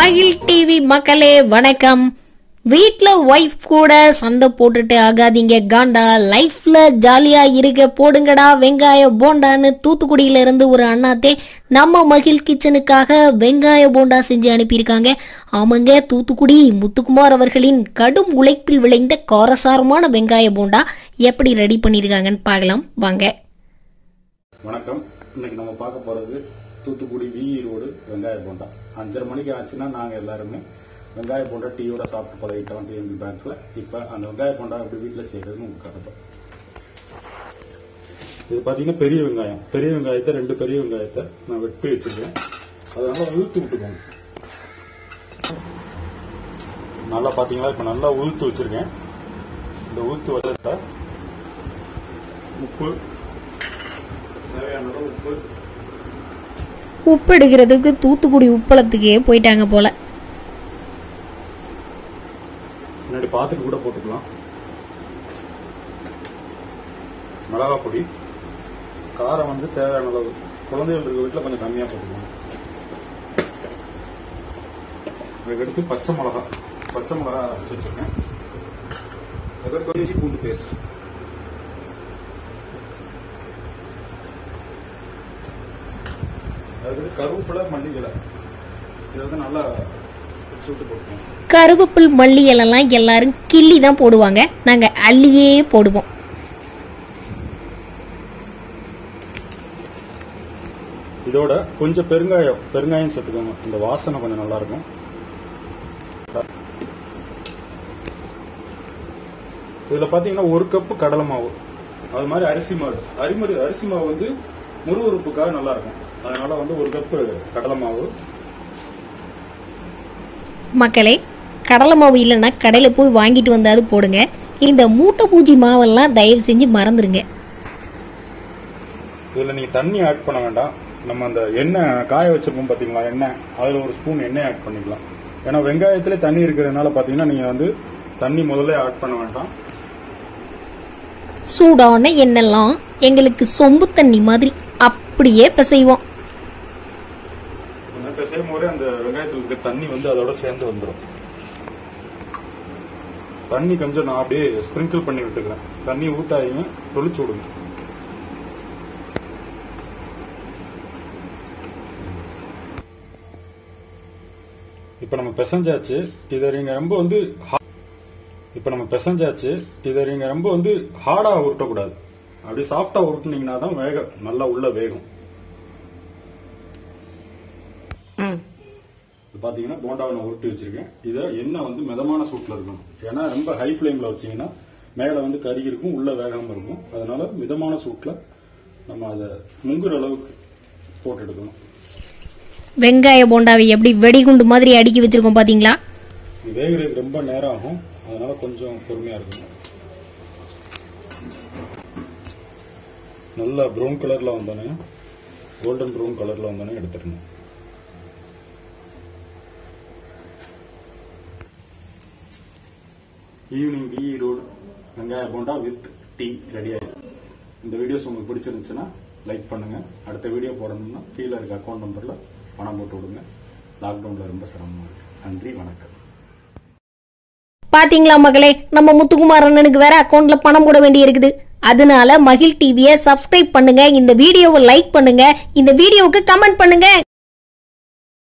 மகிழ் டிவி மக்களே வணக்கம் வீட்ல ஒய்ஃப் கூட சண்டை போட்டுட்டு ஆகாதீங்க காண்டா லைஃப்ல ஜாலியா இருக்க போடுங்கடா வெங்காய போண்டான்னு தூத்துக்குடியில இருந்து ஒரு அண்ணாத்தே நம்ம மகிழ் கிச்சனுக்காக வெங்காய போண்டா செஞ்சு அனுப்பியிருக்காங்க ஆமாங்க தூத்துக்குடி முத்துக்குமார் அவர்களின் கடும் உழைப்பில் விளைந்த காரசாரமான வெங்காய போண்டா எப்படி ரெடி பண்ணியிருக்காங்கன்னு பார்க்கலாம் வாங்க வணக்கம் இன்னைக்கு நம்ம பார்க்க போறது தூத்துக்குடி விஇ ரோடு வெங்காய போண்டா அஞ்சரை மணிக்கு ஆச்சுன்னா நாங்க எல்லாருமே வெங்காய போண்டா டீயோட சாப்பிட்டு பழகிட்டோம் டிஎம்பி பேங்க்ல இப்ப அந்த வெங்காய போண்டா எப்படி வீட்டுல செய்யறதுன்னு உங்களுக்கு காட்டுறோம் இது பாத்தீங்கன்னா பெரிய வெங்காயம் பெரிய வெங்காயத்தை ரெண்டு பெரிய வெங்காயத்தை நான் வெட்டி வச்சிருக்கேன் அதனால உளுத்து விட்டுக்கோங்க நல்லா பாத்தீங்களா இப்ப நல்லா உளுத்து வச்சிருக்கேன் இந்த உளுத்து வச்ச உப்பு தேவையான அளவு உப்பு உப்பு எடுக்கிறதுக்கு தூத்துக்குடி உப்பளத்துக்கே போயிட்டாங்க போல முன்னாடி பார்த்துட்டு கூட போட்டுக்கலாம் மிளகா பொடி காரம் வந்து தேவையான அளவு குழந்தைகள் இருக்க வீட்டில் கொஞ்சம் கம்மியாக போட்டுக்கலாம் அதுக்கடுத்து பச்சை மிளகா பச்சை மிளகா அரைச்சி வச்சிருக்கேன் அதுக்கு கொஞ்சம் இஞ்சி பூண்டு பேஸ்ட் அதுக்கடுத்து கருவேப்பிலை மல்லிகளை இதை வந்து நல்லா சுட்டு போட்டுக்கணும் கருவேப்பில் மல்லி இலெல்லாம் எல்லாரும் கிள்ளி தான் போடுவாங்க நாங்க அள்ளியே போடுவோம் இதோட கொஞ்சம் பெருங்காயம் பெருங்காயம் சேர்த்துக்கோங்க இந்த வாசனை கொஞ்சம் நல்லா இருக்கும் இதுல பாத்தீங்கன்னா ஒரு கப்பு கடலை மாவு அது மாதிரி அரிசி மாவு அரிமரி அரிசி மாவு வந்து முருவருப்புக்காக நல்லா இருக்கும் அதனால வந்து ஒரு கப்பு கடலை மாவு மக்களே கடலை மாவு இல்லைன்னா கடையில் போய் வாங்கிட்டு வந்தாது போடுங்க இந்த மூட்டை பூஜி மாவெல்லாம் தயவு செஞ்சு மறந்துடுங்க இதுல நீங்க தண்ணி ஆட் பண்ண வேண்டாம் நம்ம அந்த எண்ணெய் காய வச்சிருக்கோம் பாத்தீங்களா எண்ணெய் அதுல ஒரு ஸ்பூன் எண்ணெய் ஆட் பண்ணிக்கலாம் ஏன்னா வெங்காயத்துல தண்ணி இருக்கிறதுனால பாத்தீங்கன்னா நீங்க வந்து தண்ணி முதல்ல ஆட் பண்ண வேண்டாம் சூடான எண்ணெல்லாம் எங்களுக்கு சொம்பு தண்ணி மாதிரி அப்படியே பிசைவோம் கொஞ்சம் பிசையும் போதே அந்த வெங்காயத்தில் இருக்க தண்ணி வந்து அதோட சேர்ந்து வந்துடும் தண்ணி கொஞ்சம் நான் அப்படியே ஸ்ப்ரிங்கிள் பண்ணி விட்டுக்கிறேன் தண்ணி ஊத்தாதீங்க தொளிச்சு விடுங்க இப்ப நம்ம பிசைஞ்சாச்சு இதை நீங்க ரொம்ப வந்து ஹா- இப்ப நம்ம பிசைஞ்சாச்சு இதை நீங்க ரொம்ப வந்து ஹார்டா உருட்டக்கூடாது அப்படியே சாஃப்டா உருட்டுனீங்கன்னா தான் வேக நல்லா உள்ள வேகும் இது பாத்தீங்கன்னா போண்டாவை நான் உருட்டி வச்சிருக்கேன் இதை எண்ணெய் வந்து மிதமான சூட்ல இருக்கணும் ஏன்னா ரொம்ப ஹை ஃப்ளேம்ல வச்சீங்கன்னா மேல வந்து கறி இருக்கும் உள்ள வேகாம இருக்கும் அதனால மிதமான சூட்ல நம்ம அதை முங்குற அளவுக்கு போட்டு எடுக்கணும் வெங்காய போண்டாவை எப்படி வெடிகுண்டு மாதிரி அடுக்கி வச்சிருக்கோம் பாத்தீங்களா இது வேகிறதுக்கு ரொம்ப நேரம் ஆகும் அதனால கொஞ்சம் பொறுமையா இருக்கணும் நல்லா ப்ரௌன் கலர்ல வந்தோடனே கோல்டன் ப்ரௌன் கலர்ல வந்தோடனே எடுத்துடணும் ஈவினிங் பி ரோடு வெங்காய போண்டா வித் டீ ரெடி ஆயிடும் இந்த வீடியோஸ் உங்களுக்கு பிடிச்சிருந்துச்சுன்னா லைக் பண்ணுங்க அடுத்த வீடியோ போடணும்னா கீழே இருக்க அக்கௌண்ட் நம்பர்ல பணம் போட்டு விடுங்க லாக்டவுன்ல ரொம்ப சிரமமா இருக்கு நன்றி வணக்கம் பாத்தீங்களா மகளே நம்ம முத்துக்குமார் அண்ணனுக்கு வேற அக்கவுண்ட்ல பணம் போட வேண்டி இருக்குது அதனால மகிழ் டிவியை சப்ஸ்கிரைப் பண்ணுங்க இந்த வீடியோவை லைக் பண்ணுங்க இந்த வீடியோவுக்கு கமெண்ட் பண்ணுங்க